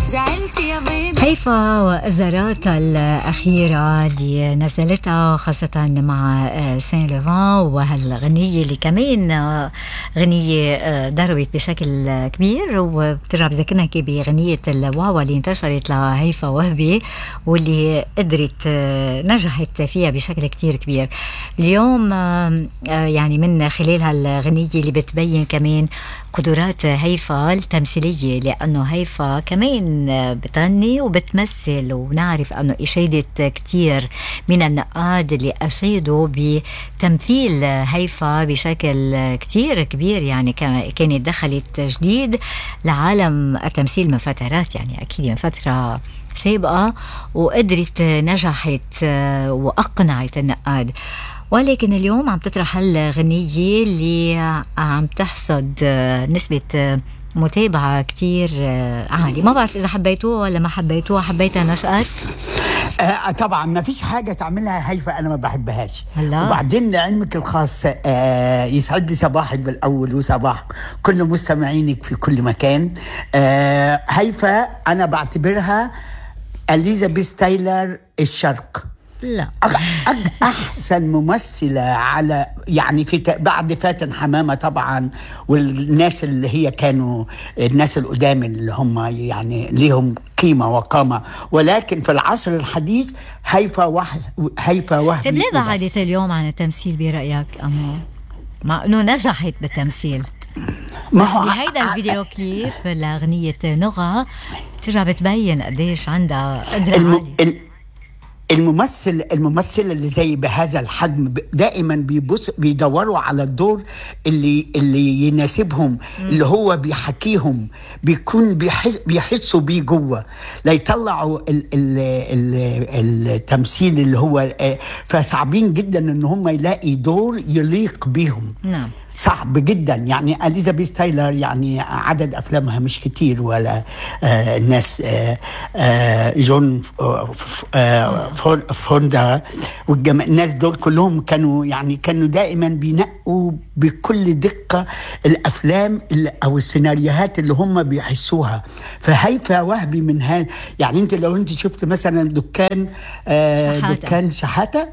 زعلت يا بيض هيفا وإصدارات الأخيرة اللي نزلتها خاصة مع آه، سان لوفان وهالغنية اللي كمان آه، غنية آه، ضربت بشكل كبير وبترجع بذكرنا كي بغنية الواوا اللي انتشرت لهيفا وهبي واللي قدرت آه، نجحت فيها بشكل كتير كبير اليوم آه، آه، يعني من خلال هالغنية اللي بتبين كمان قدرات هيفا التمثيلية لأنه هيفا كمان بتغني وبتمثل ونعرف أنه إشادت كتير من النقاد اللي أشادوا بتمثيل هيفا بشكل كتير كبير يعني كا- كانت دخلت جديد لعالم التمثيل من فترات يعني أكيد من فترة سابقة وقدرت نجحت وأقنعت النقاد ولكن اليوم عم تطرح هالغنية اللي عم تحصد نسبة متابعة كتير عالية ما بعرف إذا حبيتوها ولا ما حبيتوها حبيتها نشأت آه طبعا ما فيش حاجه تعملها هيفا انا ما بحبهاش هلا. وبعدين لعلمك الخاص آه يسعد لي صباحك بالاول وصباح كل مستمعينك في كل مكان آه هيفا انا بعتبرها اليزابيث تايلر الشرق لا أغ- أغ- احسن ممثله على يعني في ت- بعد فاتن حمامه طبعا والناس اللي هي كانوا الناس القدام اللي هم يعني ليهم قيمه وقامه ولكن في العصر الحديث هيفا وح هيفا وهبي طيب ليه وبس. بعدت اليوم عن التمثيل برأيك أمو؟ مع انه نجحت بالتمثيل ما بس هو بهيدا الفيديو كليب لأغنية نغى بترجع بتبين قديش عندها قدرة الم... عالية ال- الممثل الممثل اللي زي بهذا الحجم ب- دائما بيبص بيدوروا على الدور اللي اللي يناسبهم اللي هو بيحكيهم بيكون بيحس بيحسوا بيه جوه لا يطلعوا ال ال ال التمثيل اللي هو آه، فصعبين جدا ان هم يلاقي دور يليق بيهم نعم صعب جدا يعني اليزابيث تايلر يعني عدد افلامها مش كتير ولا آه الناس آه آه جون آه ف- آه فون- فوندا والجم... الناس دول كلهم كانوا يعني كانوا دائما بينقوا بكل دقه الافلام اللي او السيناريوهات اللي هم بيحسوها فهيفا وهبي من هذا يعني انت لو انت شفت مثلا دكان آه شحاتة. دكان شحاته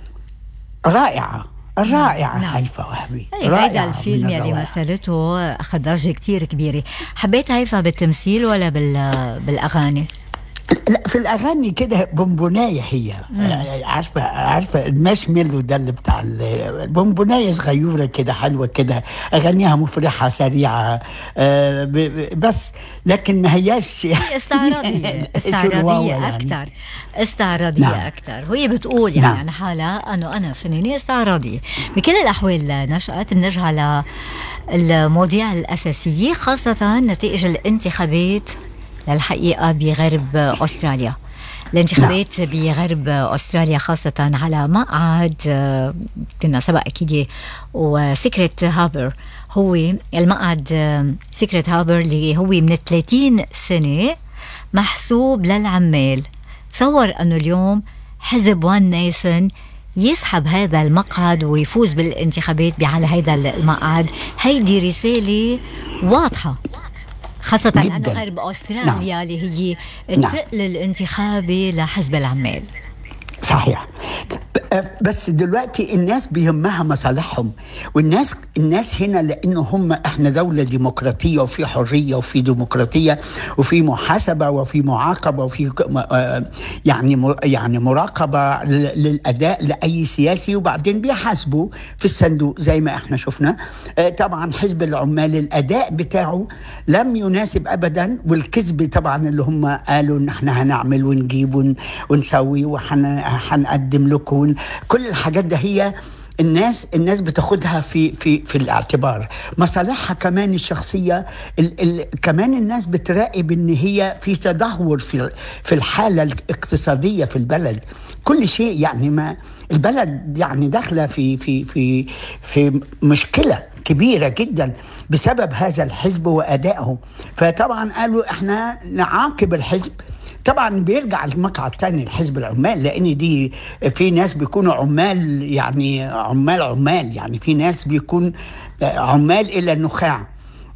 رائعه رائعه نعم. هيفا وهبي هي هيدا رائعة الفيلم من يلي الروائع. مثلته اخذ ضجه كتير كبيره حبيت هيفا بالتمثيل ولا بال بالاغاني لا في الاغاني كده بونبونايه هي آه، عارفه عارفه الماشميلو ده اللي بتاع ال- البونبونايه صغيره كده حلوه كده اغانيها مفرحه سريعه آه، ب- ب- بس لكن ما هياش هي استعراضيه شو استعراضيه الواو يعني. اكثر استعراضيه نعم. اكثر وهي بتقول يعني نعم. عن حالها انه انا فنانه استعراضيه بكل الاحوال نشات بنرجع للمواضيع الاساسيه خاصه نتائج الانتخابات للحقيقه بغرب استراليا الانتخابات بغرب استراليا خاصه على مقعد آه، كنا سبق اكيد وسكرت هابر هو المقعد آه، سكرت هابر اللي هو من 30 سنه محسوب للعمال تصور انه اليوم حزب وان نيشن يسحب هذا المقعد ويفوز بالانتخابات على هذا المقعد هيدي رسالة واضحة خاصة جداً. أنه غرب أستراليا اللي هي نعم. التقل الانتخابي لحزب العمال صحيح ب- بس دلوقتي الناس بيهمها مصالحهم والناس الناس هنا لانه هم احنا دوله ديمقراطيه وفي حريه وفي ديمقراطيه وفي محاسبه وفي معاقبه وفي ك- م- آه يعني م- يعني مراقبه ل- للاداء لاي سياسي وبعدين بيحاسبوا في الصندوق زي ما احنا شفنا آه، طبعا حزب العمال الاداء بتاعه لم يناسب ابدا والكذب طبعا اللي هم قالوا ان احنا هنعمل ونجيب ون- ونسوي وهنقدم لكم ون- كل الحاجات ده هي الناس الناس بتاخدها في في في الاعتبار مصالحها كمان الشخصيه ال ال كمان الناس بتراقب ان هي في تدهور في في الحاله الاقتصاديه في البلد كل شيء يعني ما البلد يعني داخله في في في في مشكله كبيره جدا بسبب هذا الحزب وادائه فطبعا قالوا احنا نعاقب الحزب طبعا بيرجع المقعد تاني لحزب العمال لان دي في ناس بيكونوا عمال يعني عمال عمال يعني في ناس بيكون عمال الى النخاع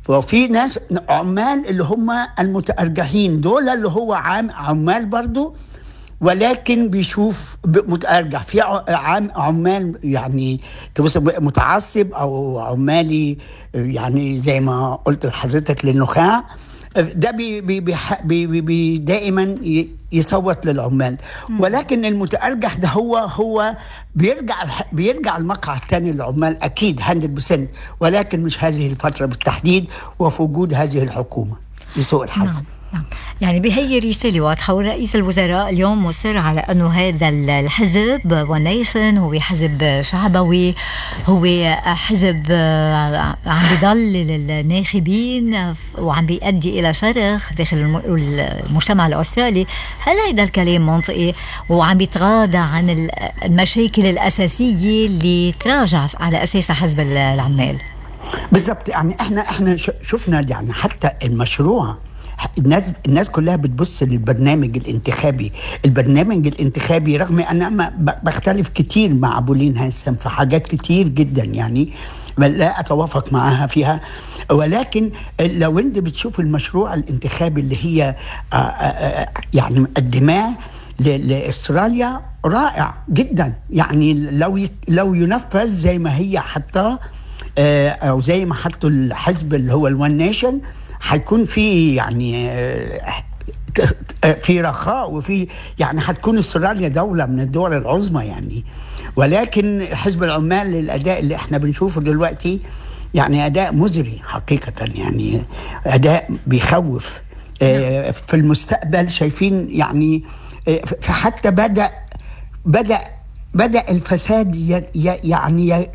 وفي ناس عمال اللي هم المتأرجحين دول اللي هو عام عمال برضو ولكن بيشوف متأرجح في عام عمال يعني تبص متعصب او عمالي يعني زي ما قلت لحضرتك للنخاع ده بي بي بي بي دائما يصوت للعمال ولكن المتأرجح ده هو هو بيرجع بيرجع المقعد الثاني للعمال اكيد 100% ولكن مش هذه الفتره بالتحديد وفي وجود هذه الحكومه لسوء الحظ نعم. نعم يعني بهي رسالة واضحة ورئيس الوزراء اليوم مصر على أنه هذا الحزب ونيشن هو حزب شعبوي هو حزب آه، عم بيضلل الناخبين وعم بيؤدي إلى شرخ داخل المجتمع الأسترالي هل هذا الكلام منطقي وعم بيتغاضى عن المشاكل الأساسية اللي تراجع على أساسها حزب العمال بالضبط يعني احنا احنا شفنا يعني حتى المشروع الناس الناس كلها بتبص للبرنامج الانتخابي البرنامج الانتخابي رغم ان انا بختلف كتير مع بولين هيثم في حاجات كتير جدا يعني لا اتوافق معها فيها ولكن لو انت بتشوف المشروع الانتخابي اللي هي آه، آه، آه، يعني مقدماه لاستراليا رائع جدا يعني لو لو ينفذ زي ما هي حطاه او زي ما حطوا الحزب اللي هو الوان نيشن حيكون في يعني آه، في رخاء وفي يعني حتكون استراليا دولة من الدول العظمى يعني ولكن حزب العمال الأداء اللي احنا بنشوفه دلوقتي يعني أداء مزري حقيقة يعني أداء بيخوف آه، نعم. في المستقبل شايفين يعني آه، فحتى بدأ بدأ بدأ الفساد يعني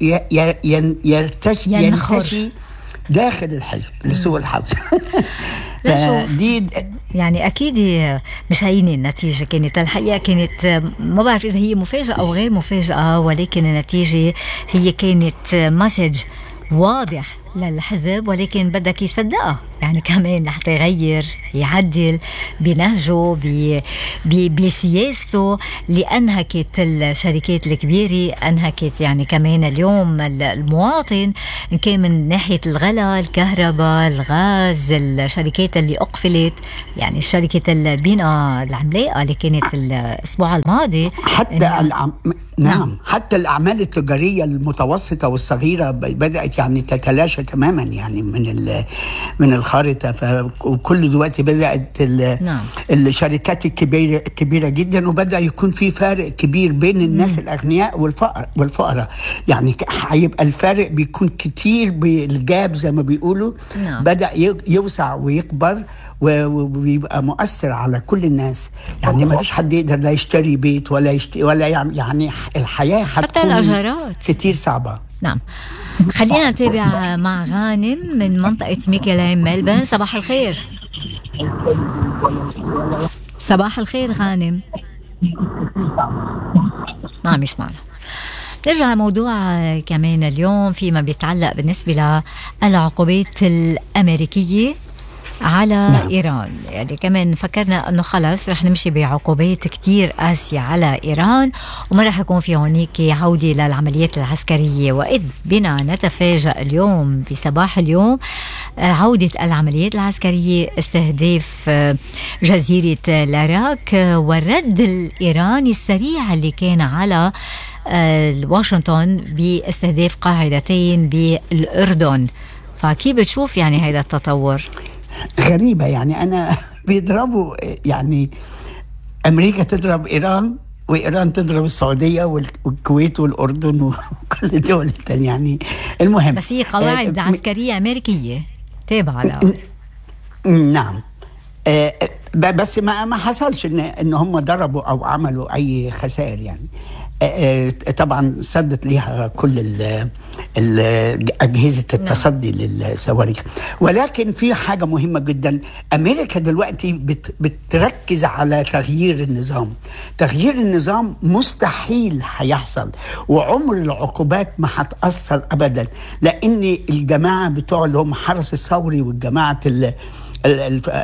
يرتشي ينتشي داخل الحزب لسوء الحظ دي يعني اكيد مش هينه النتيجه كانت الحقيقه كانت ما بعرف اذا هي مفاجاه او غير مفاجاه ولكن النتيجه هي كانت مسج واضح للحزب ولكن بدك يصدقها يعني كمان لحتى يغير يعدل بنهجه بسياسته اللي انهكت الشركات الكبيره انهكت يعني كمان اليوم المواطن ان كان من ناحيه الغلاء الكهرباء الغاز الشركات اللي اقفلت يعني شركه البناء العملاقه اللي كانت الاسبوع الماضي حتى العم... نعم. نعم حتى الاعمال التجاريه المتوسطه والصغيره بدات يعني تتلاشى تماما يعني من من الخارطه وكل دلوقتي بدات نعم. الشركات الكبيره كبيره جدا وبدا يكون في فارق كبير بين الناس مم. الاغنياء والفقر والفقراء يعني هيبقى الفارق بيكون كتير بالجاب زي ما بيقولوا نعم. بدا يوسع ويكبر وبيبقى مؤثر على كل الناس يعني ما فيش حد يقدر لا يشتري بيت ولا يشتري ولا يعني الحياه حتى الاجارات كتير صعبه نعم خلينا نتابع مع غانم من منطقة ميكيلاين ملبن صباح الخير صباح الخير غانم ما عم يسمعنا نرجع لموضوع كمان اليوم فيما بيتعلق بالنسبة للعقوبات الأمريكية على نعم. ايران يعني كمان فكرنا انه خلص رح نمشي بعقوبات كتير قاسيه على ايران وما رح يكون في هونيك عوده للعمليات العسكريه واذ بنا نتفاجا اليوم بصباح اليوم آه، عوده العمليات العسكريه استهداف آه، جزيره لاراك آه، والرد الايراني السريع اللي كان على واشنطن باستهداف قاعدتين بالاردن فكيف بتشوف يعني هذا التطور؟ غريبة يعني أنا بيضربوا يعني أمريكا تضرب إيران وإيران تضرب السعودية والكويت والأردن وكل الدول الثانية يعني المهم بس هي قواعد آه عسكرية أمريكية تابعة لها نعم آه بس ما ما حصلش ان ان هم ضربوا او عملوا اي خسائر يعني آه، طبعا سدت ليها كل اجهزه نعم. التصدي للصواريخ ولكن في حاجه مهمه جدا امريكا دلوقتي بت بتركز على تغيير النظام تغيير النظام مستحيل هيحصل وعمر العقوبات ما هتاثر ابدا لان الجماعه بتوع اللي هم حرس الثوري والجماعه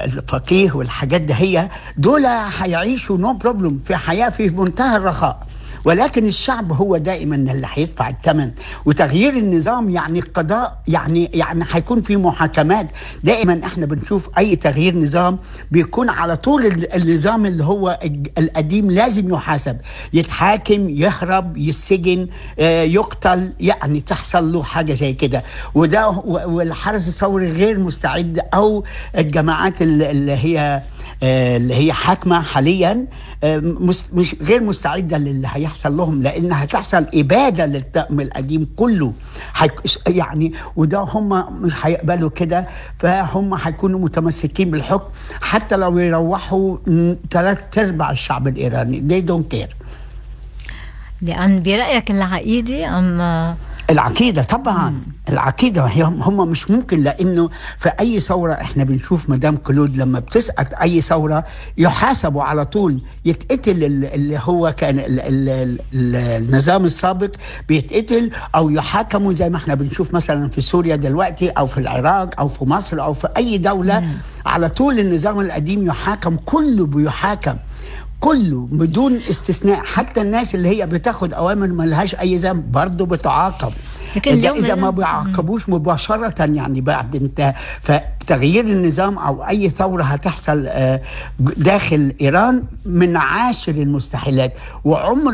الفقيه والحاجات ده هي دول هيعيشوا نو no بروبلم في حياه في منتهى الرخاء ولكن الشعب هو دائما اللي هيدفع الثمن وتغيير النظام يعني القضاء يعني يعني هيكون في محاكمات دائما احنا بنشوف اي تغيير نظام بيكون على طول النظام اللي هو القديم لازم يحاسب يتحاكم يهرب يسجن آه، يقتل يعني تحصل له حاجه زي كده وده والحرس الثوري غير مستعد او الجماعات اللي هي آه، اللي هي حاكمه حاليا آه، مش غير مستعده للي هيحصل لهم لان هتحصل اباده للطقم القديم كله يعني وده هم مش هيقبلوا كده فهم هيكونوا متمسكين بالحكم حتى لو يروحوا ثلاث ارباع الشعب الايراني they don't care لان برايك العقيده ام العقيدة طبعا مم. العقيدة هم مش ممكن لأنه في أي ثورة إحنا بنشوف مدام كلود لما بتسقط أي ثورة يحاسبوا على طول يتقتل اللي هو كان ال ال ال النظام السابق بيتقتل أو يحاكموا زي ما إحنا بنشوف مثلا في سوريا دلوقتي أو في العراق أو في مصر أو في أي دولة مم. على طول النظام القديم يحاكم كله بيحاكم كله بدون استثناء حتى الناس اللي هي بتاخد اوامر ما لهاش اي ذنب برضه بتعاقب لكن اذا ما بيعاقبوش مباشره يعني بعد انت فتغيير النظام او اي ثوره هتحصل آه، داخل ايران من عاشر المستحيلات وعمر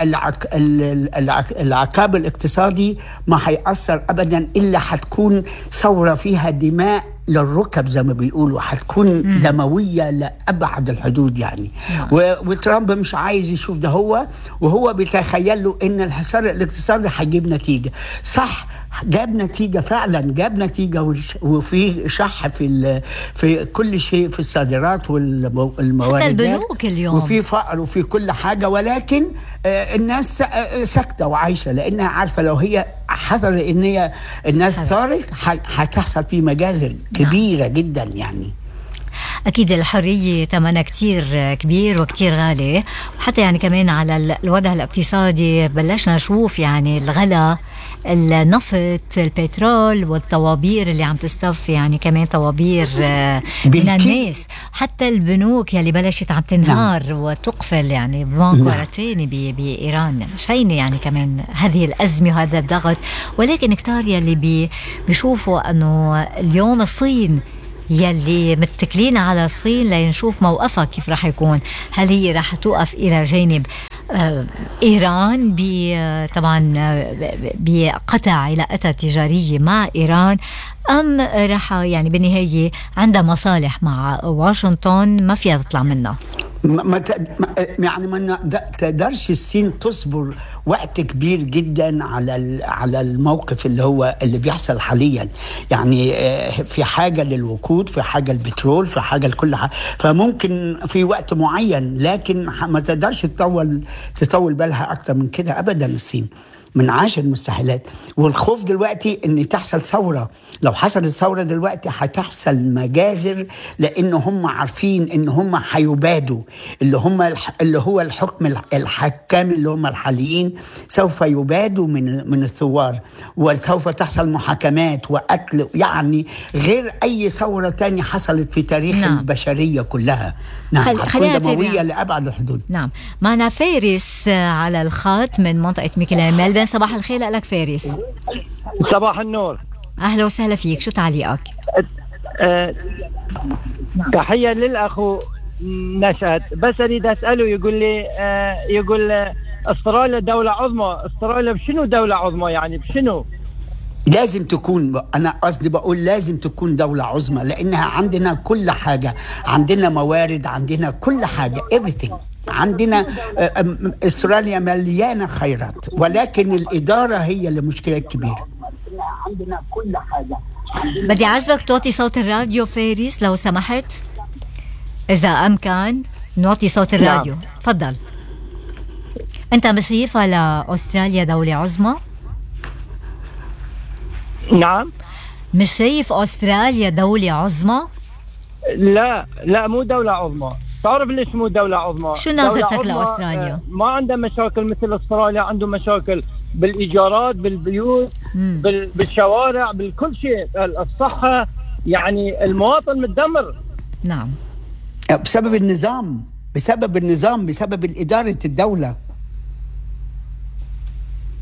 العقاب الاقتصادي ما هيأثر ابدا الا هتكون ثوره فيها دماء للركب زي ما بيقولوا هتكون مم. دمويه لابعد الحدود يعني نعم. وترامب مش عايز يشوف ده هو وهو بيتخيل له ان الحصار الاقتصادي هيجيب نتيجه صح جاب نتيجه فعلا جاب نتيجه وفي شح في في كل شيء في الصادرات والموارد حتى البنوك اليوم وفي فقر وفي كل حاجه ولكن آه، الناس آه، ساكته وعايشه لانها عارفه لو هي حصل ان هي الناس ثارت هتحصل في مجازر نعم. كبيره جدا يعني أكيد الحرية ثمنها كتير كبير وكتير غالي وحتى يعني كمان على الوضع الاقتصادي بلشنا نشوف يعني الغلا النفط البترول والطوابير اللي عم تصطف يعني كمان طوابير آه، من الناس حتى البنوك يلي بلشت عم تنهار نعم. وتقفل يعني بنك نعم. ورا تاني بايران شينة يعني كمان هذه الازمه وهذا الضغط ولكن كتار يلي بي بيشوفوا انه اليوم الصين يلي متكلين على الصين لنشوف موقفها كيف راح يكون هل هي راح توقف إلى جانب آه، إيران طبعا بقطع علاقتها التجارية مع إيران أم راح يعني بالنهاية عندها مصالح مع واشنطن ما فيها تطلع منها ما يعني ما تقدرش الصين تصبر وقت كبير جدا على على الموقف اللي هو اللي بيحصل حاليا يعني آه، في حاجه للوقود في حاجه البترول في حاجه لكل حاجه فممكن في وقت معين لكن ما تقدرش تطول تطول بالها اكتر من كده ابدا الصين من عاشر المستحيلات والخوف دلوقتي ان تحصل ثوره لو حصلت ثوره دلوقتي هتحصل مجازر لان هم عارفين ان هم هيبادوا اللي هم اللي هو الحكم الحكام اللي هم الحاليين سوف يبادوا من من الثوار وسوف تحصل محاكمات وقتل يعني غير اي ثوره تانية حصلت في تاريخ نعم. البشريه كلها نعم خل... هتكون دمويه لابعد الحدود نعم معنا فارس على الخط من منطقه ميكيلا اهلا صباح الخير لك فارس صباح النور اهلا وسهلا فيك شو تعليقك أه تحيه للاخو نشأت بس اريد اساله يقول لي أه يقول استراليا دوله عظمى استراليا بشنو دوله عظمى يعني بشنو لازم تكون انا قصدي بقول لازم تكون دوله عظمى لانها عندنا كل حاجه عندنا موارد عندنا كل حاجه everything عندنا آه، استراليا مليانه خيرات ولكن الاداره هي اللي مشكله كبيره عندنا كل حاجه بدي عزبك توطي صوت الراديو فارس لو سمحت اذا امكن نوطي صوت نعم. الراديو نعم. تفضل انت مش شايفها لاستراليا دوله عظمى نعم مش شايف استراليا دوله عظمى لا لا مو دوله عظمى تعرف ليش مو دولة عظمى؟ شو نظرتك لأستراليا؟ آه، ما عنده مشاكل مثل استراليا عنده مشاكل بالإيجارات بالبيوت بال بالشوارع بالكل شيء الصحة يعني المواطن متدمر نعم بسبب النظام بسبب النظام بسبب إدارة الدولة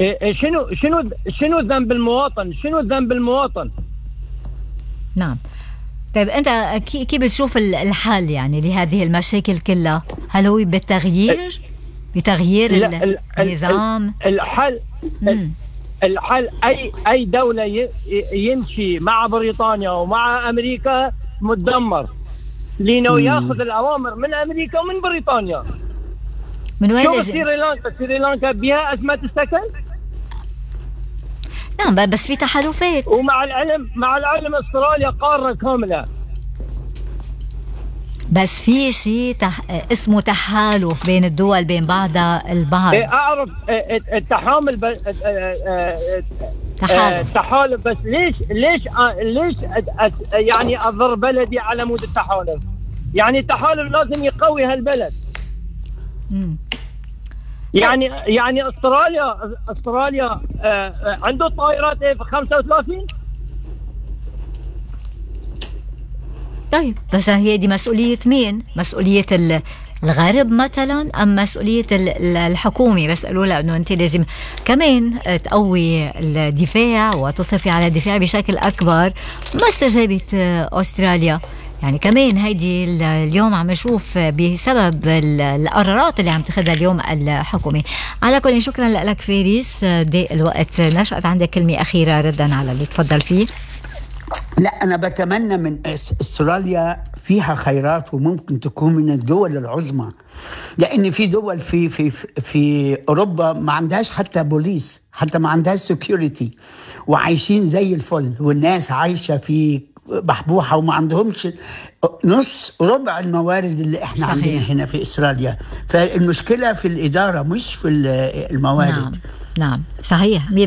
إيه، شنو شنو شنو ذنب المواطن شنو ذنب المواطن نعم طيب انت كيف بتشوف الحل يعني لهذه المشاكل كلها هل هو بالتغيير بتغيير النظام الحل الحل اي اي دوله يمشي مع بريطانيا ومع امريكا متدمر لانه ياخذ الاوامر من امريكا ومن بريطانيا من وين شوف سريلانكا سريلانكا بها ازمه السكن نعم بس في تحالفات ومع العلم مع العلم استراليا قاره كامله بس في شيء تح... اسمه تحالف بين الدول بين بعضها البعض إيه، اعرف إيه، التحامل ب... إيه، تحالف التحالف بس ليش ليش ليش يعني اضر بلدي على مود التحالف يعني التحالف لازم يقوي هالبلد مم. يعني يعني استراليا استراليا آه، آه، عنده طائرات اف 35 طيب بس هي دي مسؤولية مين؟ مسؤولية الغرب مثلا ام مسؤوليه الحكومه بس قالوا لها انه انت لازم كمان تقوي الدفاع وتصرفي على الدفاع بشكل اكبر ما استجابت استراليا يعني كمان هيدي اليوم عم نشوف بسبب القرارات اللي عم تاخذها اليوم الحكومه على كل شكرا لك فارس ضيق الوقت نشأت عندك كلمه اخيره ردا على اللي تفضل فيه لا انا بتمنى من استراليا فيها خيرات وممكن تكون من الدول العظمى لان في دول في في في اوروبا ما عندهاش حتى بوليس حتى ما عندهاش سكيورتي وعايشين زي الفل والناس عايشه في بحبوحه وما عندهمش نص ربع الموارد اللي احنا صحيح. عندنا هنا في استراليا فالمشكله في الاداره مش في الموارد نعم. نعم صحيح 100%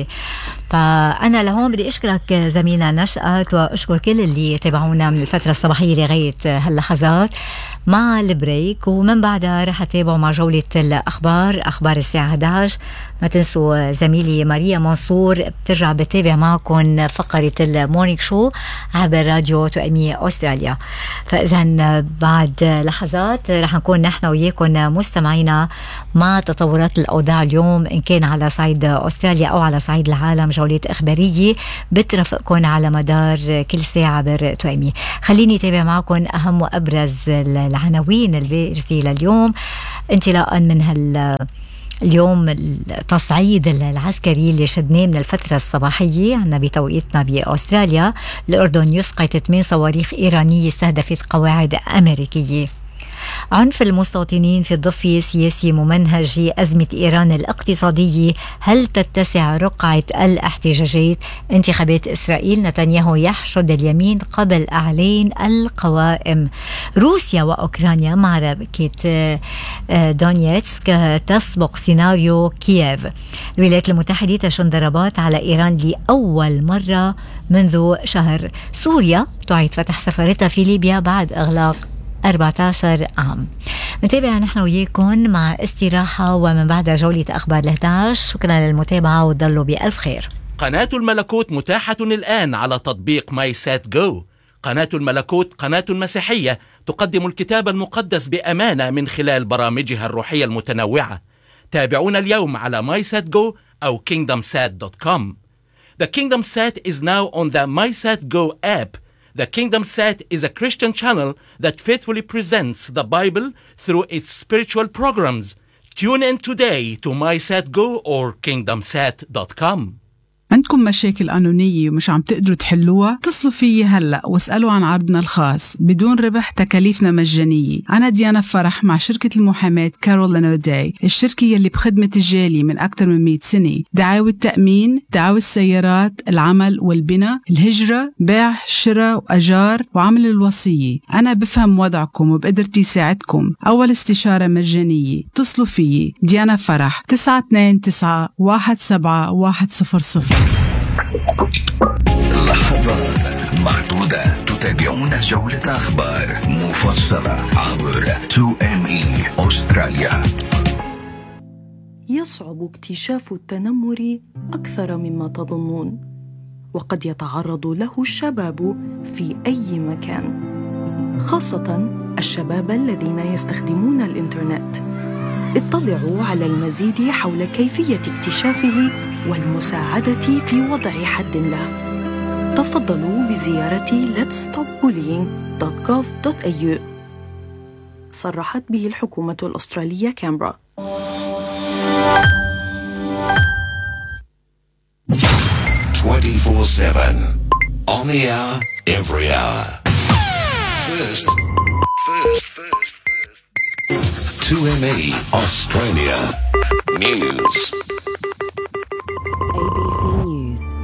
فأنا لهون بدي أشكرك زميلنا نشأت وأشكر كل اللي تابعونا من الفترة الصباحية لغاية هاللحظات مع البريك ومن بعدها رح تتابعوا مع جولة الأخبار أخبار الساعة 11 ما تنسوا زميلي ماريا منصور بترجع بتابع معكم فقرة المورنينج شو عبر راديو تؤمية أستراليا فإذا بعد لحظات رح نكون نحن وياكم مستمعينا مع تطورات الأوضاع اليوم إن كان على صعيد أستراليا أو على صعيد العالم جولات إخبارية بترافقكم على مدار كل ساعة عبر تؤمية خليني أتابع معكم أهم وأبرز العناوين البارزة لليوم انطلاقا من هال اليوم التصعيد العسكري اللي شدناه من الفترة الصباحية عنا بتوقيتنا بأستراليا الأردن يسقط ثمان صواريخ إيرانية استهدفت قواعد أمريكية عنف المستوطنين في الضفة سياسي ممنهج أزمة إيران الاقتصادية هل تتسع رقعة الاحتجاجات انتخابات إسرائيل نتنياهو يحشد اليمين قبل أعلين القوائم روسيا وأوكرانيا معركة آه، دونيتسك تسبق سيناريو كييف الولايات المتحدة تشن ضربات على إيران لأول مرة منذ شهر سوريا تعيد فتح سفارتها في ليبيا بعد إغلاق 14 عام نتابع نحن وياكم مع استراحة ومن بعدها جولة أخبار ال 11 شكرا للمتابعة وتضلوا بألف خير قناة الملكوت متاحة الآن على تطبيق ماي سات جو قناة الملكوت قناة مسيحية تقدم الكتاب المقدس بأمانة من خلال برامجها الروحية المتنوعة تابعونا اليوم على MySatGo أو kingdomsat.com The Kingdom Sat is now on the MySatGo app The Kingdom Set is a Christian channel that faithfully presents the Bible through its spiritual programs. Tune in today to MySetGo or KingdomSet.com. عندكم مشاكل قانونية ومش عم تقدروا تحلوها اتصلوا فيي هلأ واسألوا عن عرضنا الخاص بدون ربح تكاليفنا مجانية أنا ديانا فرح مع شركة المحاماة كارول داي الشركة يلي بخدمة الجالي من أكثر من 100 سنة دعاوى التأمين دعاوى السيارات العمل والبناء الهجرة بيع شراء وأجار وعمل الوصية أنا بفهم وضعكم وبقدرتي ساعدكم أول استشارة مجانية اتصلوا فيي ديانا فرح 929 17100 لحظات محدودة تتابعون جولة أخبار مفصلة عبر 2ME أستراليا يصعب اكتشاف التنمر أكثر مما تظنون وقد يتعرض له الشباب في أي مكان خاصة الشباب الذين يستخدمون الإنترنت اطلعوا على المزيد حول كيفية اكتشافه والمساعدة في وضع حد له تفضلوا بزيارة letstopbullying.gov.au صرحت به الحكومة الأسترالية كامبرا 24-7. On the hour, every hour. First, first, first, first. 2ME Australia. News. ABC News.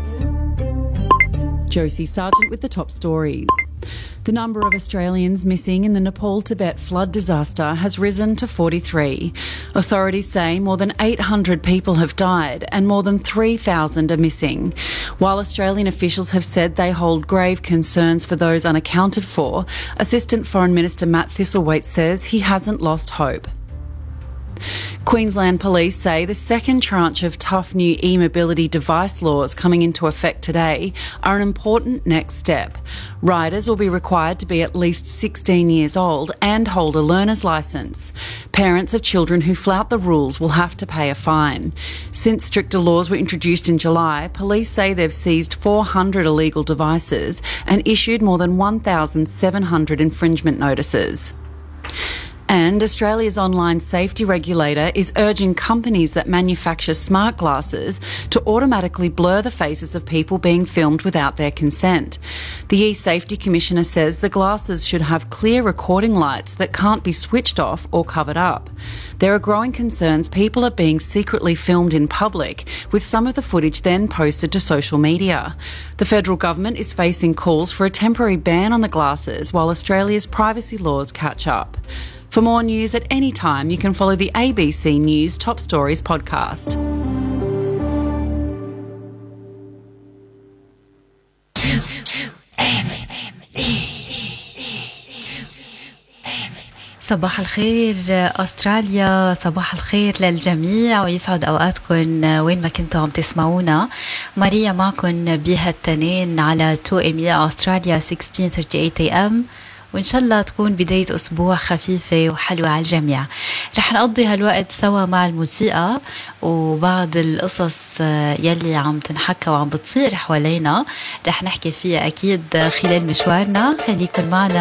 Josie Sargent with the top stories. The number of Australians missing in the Nepal Tibet flood disaster has risen to 43. Authorities say more than 800 people have died and more than 3,000 are missing. While Australian officials have said they hold grave concerns for those unaccounted for, Assistant Foreign Minister Matt Thistlethwaite says he hasn't lost hope. Queensland Police say the second tranche of tough new e mobility device laws coming into effect today are an important next step. Riders will be required to be at least 16 years old and hold a learner's licence. Parents of children who flout the rules will have to pay a fine. Since stricter laws were introduced in July, police say they've seized 400 illegal devices and issued more than 1,700 infringement notices. And Australia's online safety regulator is urging companies that manufacture smart glasses to automatically blur the faces of people being filmed without their consent. The e-safety commissioner says the glasses should have clear recording lights that can't be switched off or covered up. There are growing concerns people are being secretly filmed in public, with some of the footage then posted to social media. The federal government is facing calls for a temporary ban on the glasses while Australia's privacy laws catch up. For more news at any time, you can follow the ABC News Top Stories podcast. صباح الخير استراليا صباح الخير للجميع ويسعد اوقاتكم وين ما كنتوا عم تسمعونا ماريا معكم بهالتنين على 2 ام استراليا 1638 اي ام وإن شاء الله تكون بداية أسبوع خفيفة وحلوة على الجميع رح نقضي هالوقت سوا مع الموسيقى وبعض القصص يلي عم تنحكى وعم بتصير حوالينا رح نحكي فيها أكيد خلال مشوارنا خليكن معنا